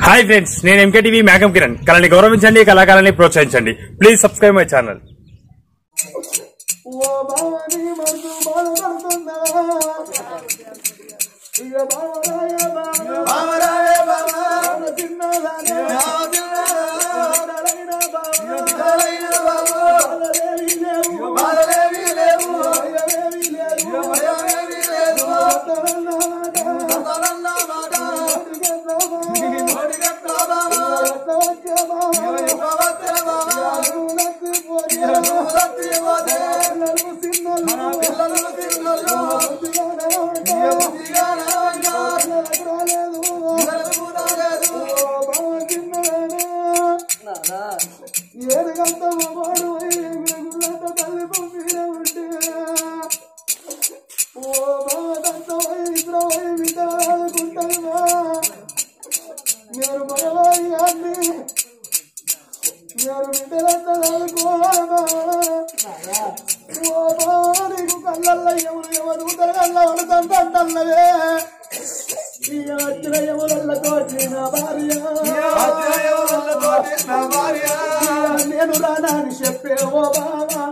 Hi friends నేను MKTV మేఘం కిరణ్ కళని గౌరవించండి కళాకారాన్ని ప్రోత్సహించండి ప్లీజ్ సబ్స్క్రైబ్ మై ఛానల్ ఓ బావని మనసు బాధపడుతుందా ఇక బావరాయ బావ బావరాయ బావ చిన్నదానే బావరాలైన బావ బావరాలైన బావ బాలలేవి లేవు బాలలేవి లేవు భయమేవి లేవు భయమేవి లేవు తరన్నామాట తరన్నామాట ఓడిగట్ల బావ ఓడిగట్ల బావ వచ్చే బావ నన్ను పోయి నన్ను పోతే పిల్లలు సిన్నలు పిల్లలు సిన్నలు ఏడు గంట వాడు గుళ్ళంత తల్లి పంపిన ఉంటే ఓ బాదంత ఇద్దరు విధాలుకుంటాను మీరు మగవారి అన్ని మీరు బిడ్డలంత ఓ బావ నీకు కళ్ళల్లో ఎవరు ఎవరు కళ్ళల్లో అడుగుతుంటే ఇక వచ్చిన ఎవరల్లతో నా భార్య నేను రానని చెప్పే ఓ బావా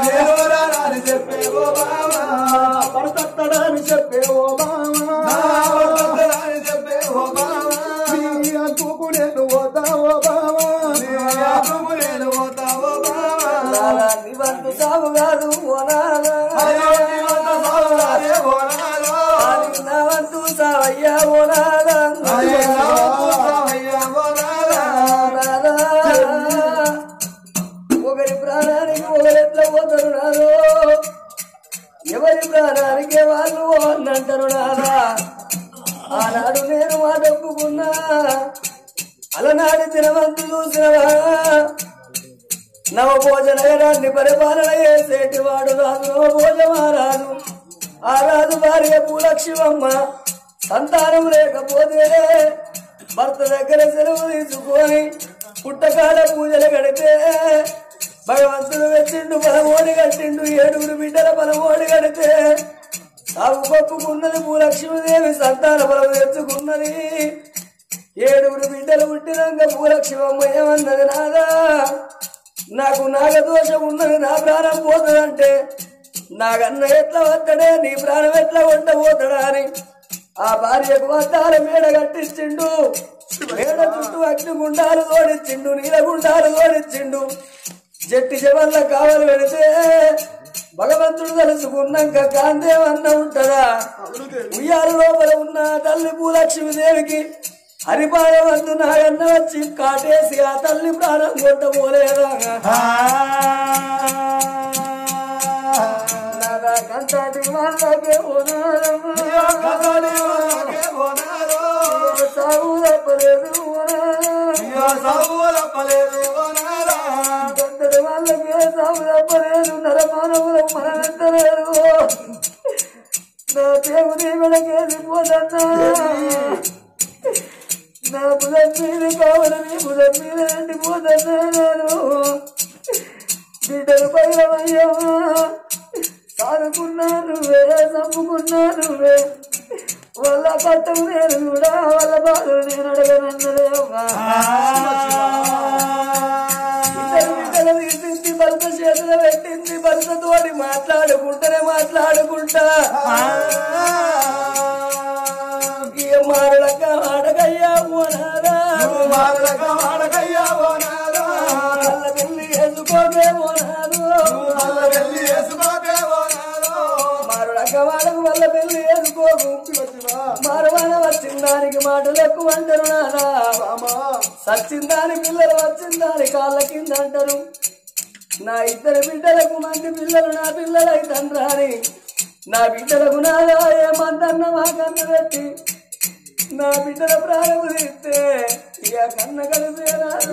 పడతత్తడని చెప్పే ఓ బావా నీ అంటుకు నేను పోతా ఓ బావా నివంతు సాగు కాదు ఓనాలా నివంతు సావయ్యా ఓనాలా ఒకరి ప్రాణానికి ఒకరెట్లా పోతారు నాదో ఎవరి ప్రాణానికి వాళ్ళు అన్నంటారు నాదా ఆనాడు నేను మాట ఒప్పుకున్నా అలనాడు దినవంతు చూసినవా నవభోజ నగరాన్ని పరిపాలన చేసేటి వాడు రాజు నవభోజ మహారాజు ఆ రాజు భార్య భూలక్ష్మమ్మ సంతానం లేకపోతే భర్త దగ్గర సెలవు తీసుకొని పుట్టకాల పూజలు గడిపే భగవంతుడు వెచ్చిండు బలమోడి కట్టిండు ఏడుగురు బిడ్డల బలమోడి కడితే సాగు పప్పుకున్నది భూలక్ష్మీదేవి సంతాన బలం తెచ్చుకున్నది ఏడుగురు బిడ్డలు పుట్టినాక భూలక్ష్మమ్మ ఏమన్నది నాదా నాకు నాగదోషం ఉన్నది నా ప్రాణం పోతుందంటే నాగన్న ఎట్లా వద్దడే నీ ప్రాణం ఎట్లా ఉండబోతాడా అని ఆ భార్యకు వద్దాల మేడ కట్టించిండు మేడ చుట్టూ అగ్ని గుండాలు తోడిచ్చిండు నీల గుండాలు తోడిచ్చిండు జట్టి జవల్ల కావలు పెడితే భగవంతుడు తలుసుకున్నాక కాందేవన్న ఉంటదా ఉయ్యాల లోపల ఉన్న తల్లి భూలక్ష్మీదేవికి హరిపాయవంతు నాగన్న వచ్చి కాటేసి ఆ తల్లి ప్రాణం కొట్టబోలేదా నాదా కంటాటి వాళ్ళకే ఓనారమ్మ. సాగు తప్పలేదు గంటడి వాళ్ళకే సాగు తప్పలేదు నరమానవులకు మనమెంతలేదు నా దేవుని వెనకేసి పోదన్నా నా బుధం మీద కావాలని బుధం మీద ఎండిపోతున్నా నేను బిడ్డలు పైలమయ్యా సాదుకున్నా నువ్వే చంపుకున్నా నువ్వే వాళ్ళ పట్టం నేను కూడా వాళ్ళ బాధలు నేను అడగనన్నదేవా ఇద్దరు బిడ్డలు తీసింది భర్త చేతులు పెట్టింది భర్తతోటి మాట్లాడుకుంటూనే మాట్లాడుకుంటా ఇక మారడక ఆడకయ్యా పోనారా వాళ్ళ పెళ్లి వేసుకోకే పోనారు మారడక వాడకు వాళ్ళ పెళ్లి వేసుకోకు మారవాన వచ్చిన దానికి మాటలు ఎక్కువ అంటారు నానా సచ్చిన దాని పిల్లలు వచ్చిన దాని కాళ్ళ కింద అంటారు నా ఇద్దరు బిడ్డలకు మంది పిల్లలు నా పిల్లలు అయితండ్రా అని నా బిడ్డలకు నాదా ఏమంతన్న మా కన్ను పెట్టి నా బిడ్డల ప్రాణము తీస్తే ఇక కన్న కలిపేనాడు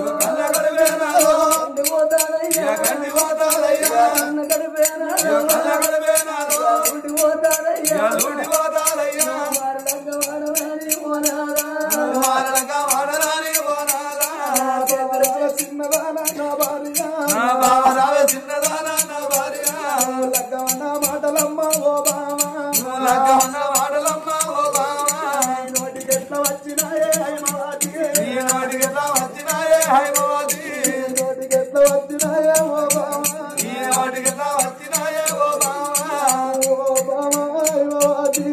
పోతానయ్యా కన్న కలిపేనాడు పోతానయ్యా మారడంగా వాడవాడి పోనారా చిన్నదాన నా భార్య లగ్గమన్న మాటలమ్మ ఓ బావా నోటికి ఎట్లా వచ్చినాయే అయ్య నోటికి ఎట్లా వచ్చినాయే ఓ బావా ఓ బావా అది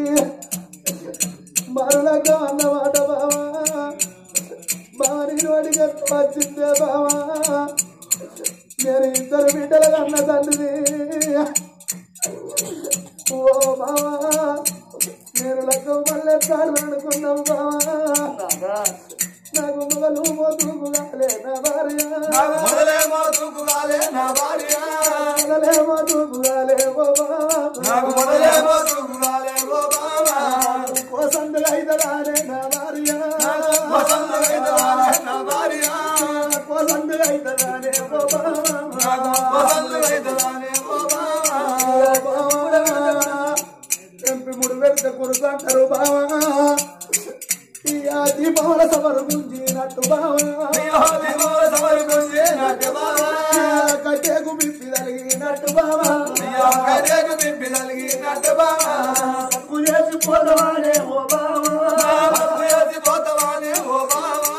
మరలగా అన్నమాట బావా బావని నోటికి ఎట్లా వచ్చిందే బావా నేను ఇద్దరు బిడ్డలు కన్న తండ్రిని ఓ బావా నేను లగ్గం మళ్ళీ ఎత్తాడు అనుకున్నావు బావా నాకు మొగలు మోతుకుగాలే నా భార్య మొదలేమో తూకుగాలే నా భార్య మొగలేమో తూకుగాలే ఓ బావా నాకు మొదలేమో తూకుగాలే ఓ బావా కోసందులు అయితదానే నా భార్య వసంతమైతవానే నా భార్య కోసందులు అయితదానే ఓ బావా నాకు వసంతమైతవానే ఓ బావా ఎంపి ముడి పెడితే కురుకుంటారు బావా ఈ ఆ దీపావళ సభలు గుంజినట్టు బావా అయ్యో దిగోల సమరుకుంజే నాట్య బావా కట్టేకు బిప్పి తలిగినట్టు బావా అయ్యో కర్యకు పిప్పి నలిగి నాట్య బావా తప్పు చేసి పోదవాడే ఓ బావా భక్తి ఎత్తి పోతవానే ఓ బావా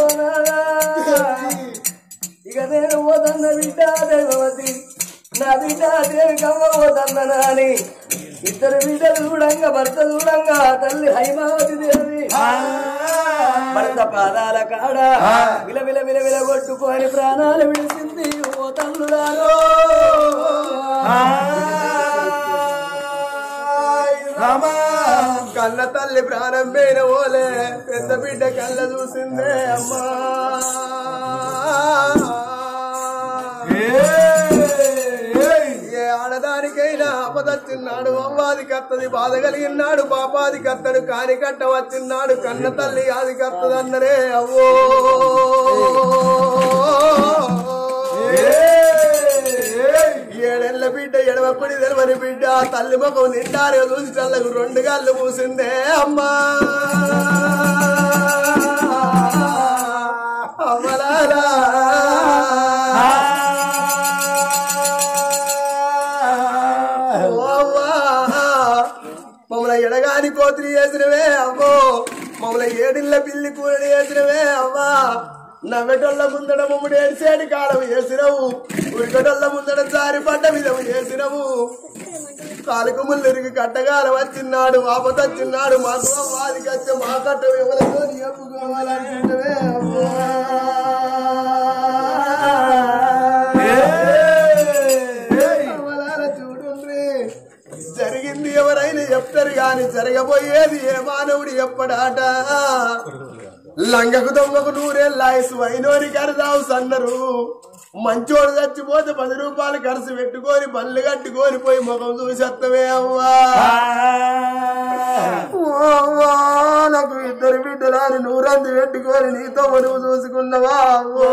ఇక నేను పోతన్న బిడ్డ దేవవతి నా బిడ్డ దేవికమ్మ పోతన్న నాని ఇద్దరు బిడ్డలు చూడంగా భర్త చూడంగా తల్లి హైమావతి దేవి భర్త పాదాల కాడ విల విల విల విల కొట్టుకొని ప్రాణాలు విడిసింది ఓ తల్లుడారో రామా కన్న తల్లి ప్రాణం పోయిన ఓలే పెద్ద బిడ్డ కళ్ళ చూసిందే అమ్మా ఏ ఆడదానికైనా అపదచ్చిన్నాడు అమ్మాది కత్తది బాధ కలిగినాడు పాపాది కత్తడు కాని కట్ట వచ్చిన్నాడు కన్న తల్లి ఆది కత్తదన్నరే అవ్వో ఏడెళ్ళ బిడ్డ ఎడవకుడి తెలవని బిడ్డ తల్లి ముఖం నిండారే చూసి చల్లకు రెండు గాళ్ళు పూసిందే అమ్మా అమ్మలారా ఓ అమ్మా. మమ్మల్ని ఎడగాని కోతిరి చేసినవే అమ్మో మమ్మల్ని ఏడిళ్ళ పిల్లి కూరని చేసినవే అమ్మా నవ్వెటోళ్ళ ముందడ మమ్మడు ఏడిసేటి కాలం చేసినవు ఉరికటోళ్ళ ముందడ జారి పడ్డ విధము చేసినవు కాలుకు ముళ్ళురికి కట్టగాల వచ్చిన్నాడు ఆపతచ్చిన్నాడు మాకు వాదికి వచ్చే మా కట్ట ఎవరితో చెప్పుకోవాలనుకుంటే చూడండి జరిగింది ఎవరైనా చెప్తారు గాని జరగబోయేది ఏ మానవుడు చెప్పడాట లంగకు దొంగకు నూరేళ్ళాయసు అయినోని కరదావు సన్నరు మంచోడు చచ్చిపోతే పది రూపాయలు ఖర్చు పెట్టుకొని పళ్ళు కట్టుకొని పోయి ముఖం చూసేత్తవే అవ్వా ఓ అవ్వా నాకు ఇద్దరు బిడ్డలాని నూరంది పెట్టుకొని నీతో మనువు చూసుకున్నవా అవ్వో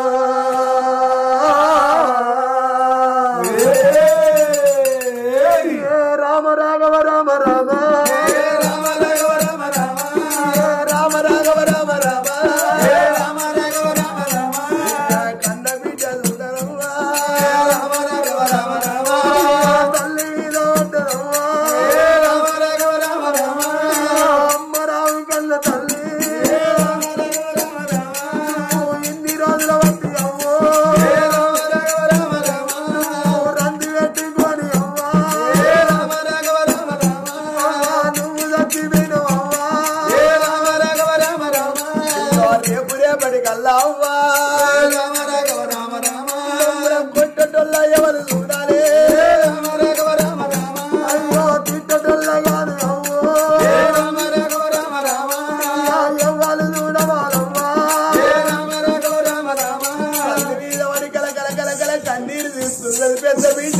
ఏ రామ రాఘవ రామ రామ రామ రాఘవ రామ రామ ఏ రామ రాఘవ రామ రామ రామ రాఘవ రామ రామ కన్న బిడ్డ చూడరవ్వా రామ రాఘవ రామ రామ తల్లి మీద వద్దరవ్వా రామ రాఘవ రామ రామ అమ్మ రావు కన్న తల్లి రామ రాఘవ రామ రామ నువ్వు ఇన్ని రోజుల వట్టి అవ్వో రామ రాఘవ రామ రామ నువ్వు రంది పెట్టుకొని అవ్వా రామ రాఘవ రామ రామ నువ్వు చచ్చిపోయినవు అవ్వా రామ రాఘవ రామ రామ రేపు రేపటి కల్లా అవ్వా రామ రాఘవ రామ రామ కొట్టటోళ్ళ ఎవరు చూడాలి రామ రాఘవ రామ రామ అయ్యో తిట్టటోళ్ళ కాదు అవ్వో రామ రాఘవ రామ రామ ఎవరు చూడవాలవ్వా రామ రాఘవ రామ రామ కళ్ళు మీద వడి కల కల కల కల కన్నీరు తీస్తున్నది పెద్ద బిడ్డ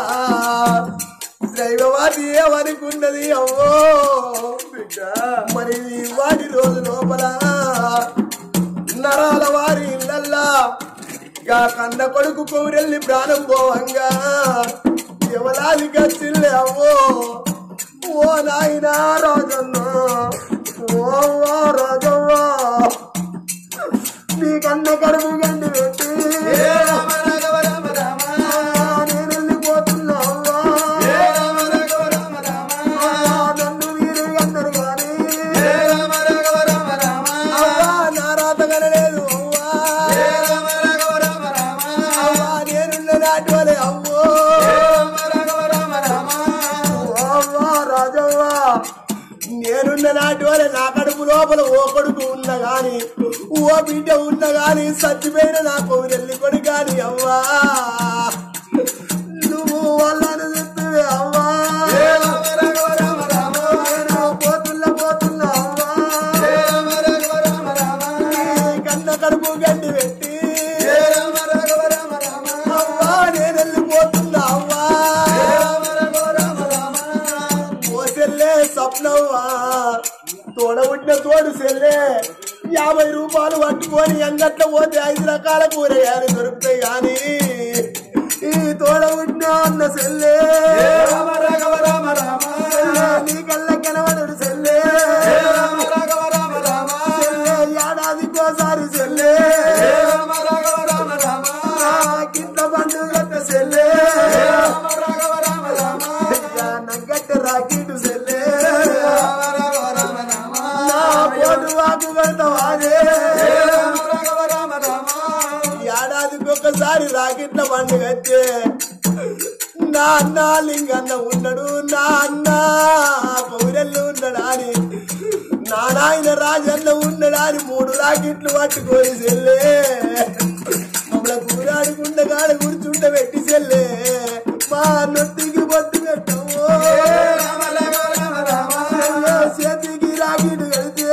దైవవాది ఏమనుకున్నది అవ్వో బిడ్డ మరి ఈ వాటి రోజు లోపల నరాల వారి ఇళ్ళల్లా గా కన్న కొడుకు కౌరెల్లి ప్రాణం పోవంగా ఎవలాది గచ్చిల్లే అవ్వో ఓ నాయనా రాజన్న ఓ ఓ రాజవ్వా నీ కన్న కడుపు గండి పెట్టి రామ రాఘవ రామ రామ నేను వెళ్ళిపోతున్నా అవ్వా. రామ రాఘవ రామ రామ నన్ను మీరు అందరు కానీ రామ రాఘవ రామ రామ అవ్వా నా రాత కనలేదు అవ్వా నాటి వరే నా కడుపు లోపల ఓ కొడుకు ఉన్న గాని ఓ బిడ్డ ఉన్న గాని చచ్చిపోయిన నా కొడుకు కొడుకు గాని అవ్వా నువ్వు వాళ్ళని చెప్తే అవ్వా నేను పోతున్నా పోతున్నా అవ్వా నీ కన్న కడుపు గడ్డి పెట్టి అవ్వా నేను వెళ్ళిపోతున్నా అవ్వా ఓ సెల్లే స్వప్నవ్వా తోడ పుట్టిన తోడు సెల్లే యాభై రూపాయలు పట్టుకొని అంగట్ల పోతే ఐదు రకాల కూరగాయలు దొరుకుతాయి గాని ఈ తోడ పుట్టిన అన్న సెల్లే సెల్లే, నీ కళ్ళ కనబడడు సెల్లే సెల్లే ఏడాదికోసారి సెల్లే కింద పండుగ సెల్లే నగ్గట్ట రాకిటు సెల్లే నా పోటు వాకు పెడతావానే ఏడాదికి ఒకసారి రాకెట్ల పండుగ వచ్చే నా అన్న లింగన్న ఉన్నాడు నా అన్న పౌరెల్లు ఉన్నాడా అని నా నాయన రాజన్న ఉన్నాడా అని మూడు రాకెట్లు పట్టుకొని సెల్లే మమ్మల్ని కూరాడుకుండగాడ కూర్చుంట పెట్టి సెల్లే మా నొట్టికి బొట్టు పెట్టము చేతికి రాకెట్ కడితే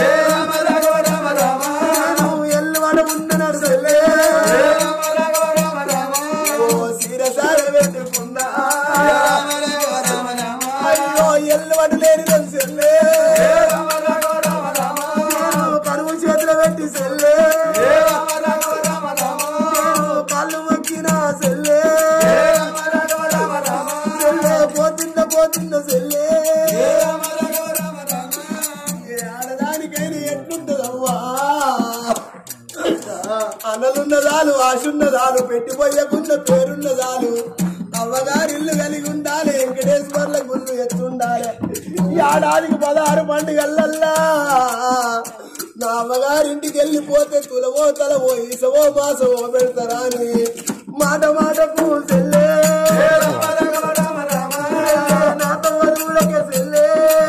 నేను ఎల్లవడ ఉన్ననాడు సెల్లే ఓ సీరసార పెట్టుకున్నా అయ్యో ఎల్లవడ లేని రోజు సెల్లే నేను కరువు చేతిలో పెట్టి సెల్లే నేను కాళ్ళు మొక్కిన సెల్లే సెల్లే పోతున్న పోతున్న సెల్లే ఏ ఆడదానికైనా ఎట్లుంటదవ్వా అన్నలున్నదాలు ఆశున్నదాలు పెట్టిపోయకున్న పేరున్నదాలు అవ్వగారి ఇల్లు కలిగి ఉండాలి వెంకటేశ్వర్ల గుళ్ళు ఎత్తుండాలి ఈ ఏడాదికి పదహారు పండుగలల్లా నా అమ్మగారింటికి వెళ్ళిపోతే తులవో తలవో ఈసవో మాసవో పెడతారా అని మాట మాటకు సెల్లే నాతో వరువులకే సెల్లే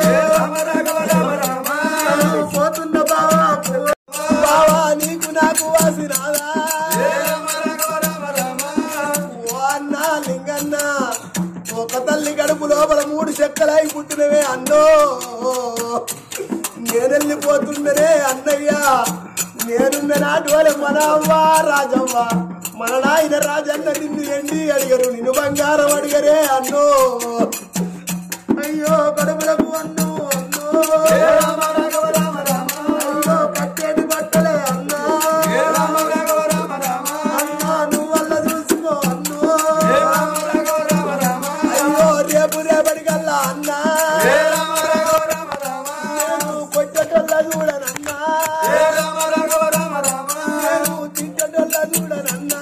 పోతున్న బావా బావా నీకు నాకు వాసినాదా ఓ అన్న లింగన్న ఒక తల్లి గడుపు లోపల మూడు చెక్కలై పుట్టినవే అన్నో నేనెళ్ళిపోతుండనే అన్నయ్య నేనున్న నాటి వలె మన అవ్వ రాజవ్వ మన నాయన రాజన్న నిన్ను ఎండి అడిగరు నిన్ను బంగారం అడిగరే అన్నో అయ్యో కడుపులకు అన్ను అన్నో అయ్యో కట్టేటి బట్టలే అన్నా అన్నా నువ్వు వల్ల చూసుకో అన్నో అయ్యో రేపు రేపటికల్లా అన్నా నేను కొట్టటల్లా చూడనన్నా నేను తిట్టటల్లా చూడనన్నా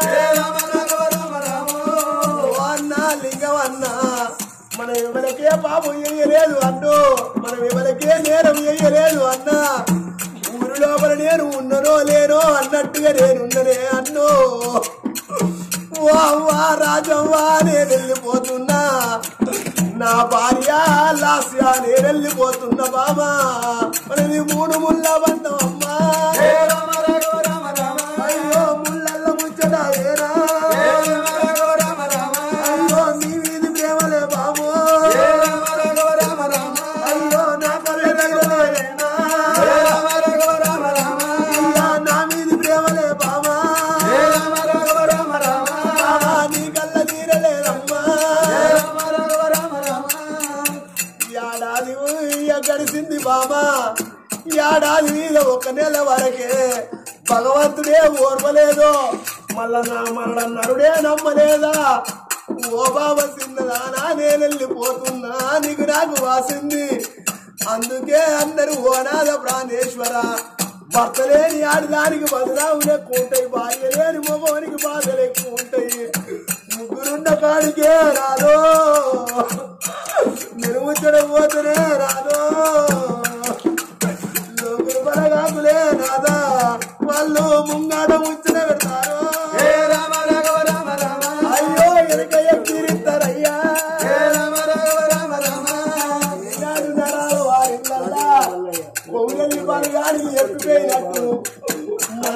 ఓ అన్నా లింగం అన్నా మన ఎవరికే పాపం వేయలేదు అన్నో మనం ఎవరికే నేరం వేయలేదు అన్నా ఊరి లోపల నేను ఉన్ననో లేనో అన్నట్టుగా నేనున్ననే అన్నో ఓ అవ్వా రాజవ్వా నేను వెళ్ళిపోతున్నా నా భార్య లాస్య నేను వెళ్ళిపోతున్నా బామా మనది మూడు ముళ్ళ బంధం అమ్మా అయ్యో ముళ్ళల్లో ముచ్చట ఏరా అయ్యో మీ వీధి ప్రేమలే బాబు అయ్యో నా కళ్ళ దగ్గరేనా అయ్యా నా మీది ప్రేమలే బామా బామా నీ కళ్ళ తీరలేదమ్మా ఏడాది ఇయ్య గడిచింది బామా ఏడాది మీద ఒక నెల వరకే భగవంతుడే ఓర్వలేదు మళ్ళా నా మళ్ళా నరుడే నమ్మలేదా ఓ బాబా చిన్నదానా నేను వెళ్ళిపోతున్నా నీకు నాకు వాసింది అందుకే అందరూ ఓనాద ప్రాణేశ్వర భర్త లేని ఆడదానికి బదులావులు ఎక్కువ ఉంటాయి భార్య లేని మగవానికి బాధలు ఎక్కువ ఉంటాయి ముగ్గురున్న కాడికే రాదో నిలుముచ్చడం పోతేనే రాదో లోకులు బలగాకులే రాదా వాళ్ళు ముంగాట ముచ్చట పెడతారు అయ్యో వెనక ఎక్కిరిస్తారయ్యా ఈనాడు నరాలు వారిల్లల్లా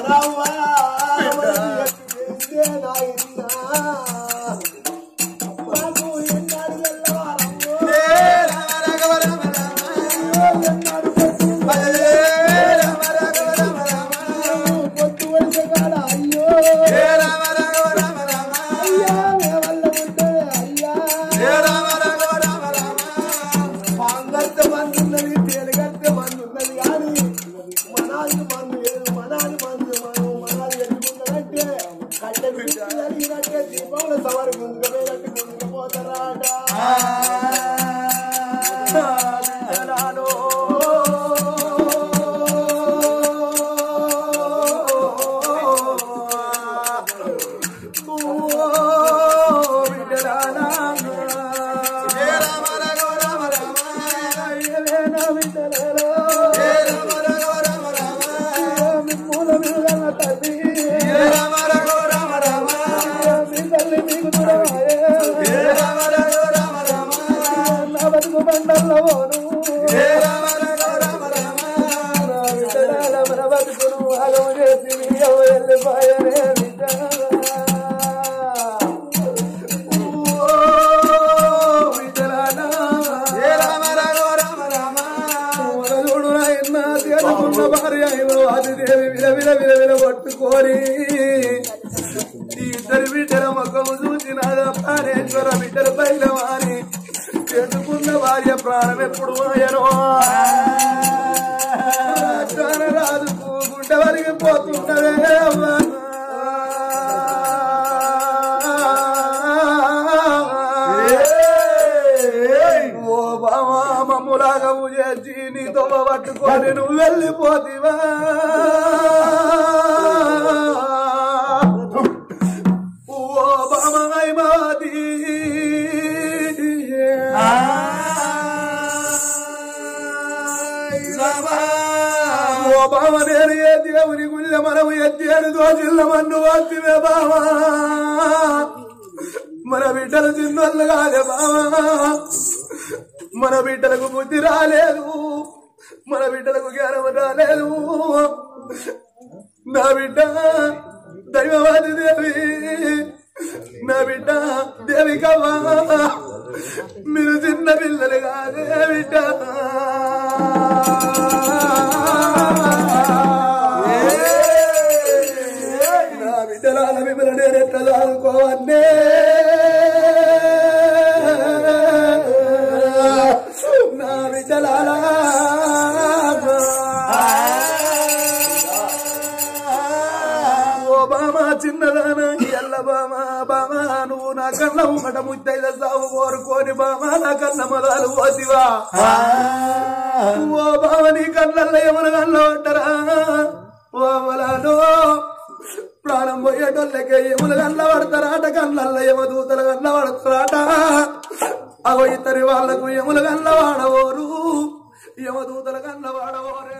మంగళ మంది ఉన్నది తేలిగట్టే మంది ఉన్నది కానీ మనాలి మందు లేదు మనాలి మందు మనం మనాలి ఎట్టుకున్నదంటే కట్టె జరిగినట్టే దీపావళి సవారి ముందుకు పోయినట్టు ముందుకు పోతారాట నాడు. ఓ బిడ్డలారా. అయ్యలేనా బిడ్డలారా. మిమ్ముల మిమ్మల తల్లి. మీ తల్లి మీకు దూరమాయే. నా బతుకు బండల్లో పోను. నా బిడ్డలాల మన బతుకును ఆగము చేసి మీ అవ్వ వెళ్ళిపోయనే బిడ్డ. ఓ బిడ్డలారా. మొదలుడు నాయన తేలుకున్న భార్య అయిన ఆదిదేవి విల విల విల విల పట్టుకొని ఈ ఇద్దరు బిడ్డల మొక్కము చూసి నాదా ప్రాణేశ్వర బిడ్డల పైన వారి చేసుకున్న భార్య ప్రాణం ఎప్పుడు ఆయనో రాజు గుండె వరిగి పోతున్నదే అమ్మా ఓ బావా మమ్ములాగా చేసి నీతో పట్టుకొని నువ్వు వెళ్ళిపోతివా ఓ బామాయి మాది ఓ బావ నేను ఏ దేవుని గుళ్ళ మనము ఎత్తేడు దోచిల్ల మన్ను వాతివే బావా మన బిడ్డలు చిన్నోళ్ళు కాదే బావా మన బిడ్డలకు బుద్ధి రాలేదు మన బిడ్డలకు జ్ఞానం రాలేదు నా బిడ్డ దైవవాది దేవి నా బిడ్డ దేవికవ్వా మీరు చిన్న పిల్లలు కాదే బిడ్డ నా బిడ్డలాల మిమ్మల్ని నేను ఎట్లా చదువుకోవన్నే నా బిడ్డలాల ఓ బామా చిన్నదాన ఎల్ల బామా బామా నువ్వు నా కన్న ఉమ్మట ముద్దైద సాగు కోరుకోని బామా నా కన్న మొదలు పోతివా ఓ బావ నీ కళ్ళల్లో ఏమను కళ్ళ ఉంటారా ఓ అమలానో ప్రాణం పోయేటోళ్ళకే ఎములు కళ్ళ పడతారాట కళ్ళల్లో ఏమో దూతలు కళ్ళ పడతారాట అగో ఇద్దరి వాళ్లకు ఎములు కళ్ళ వాడవోరు యమదూతల కళ్ళ వాడవోరే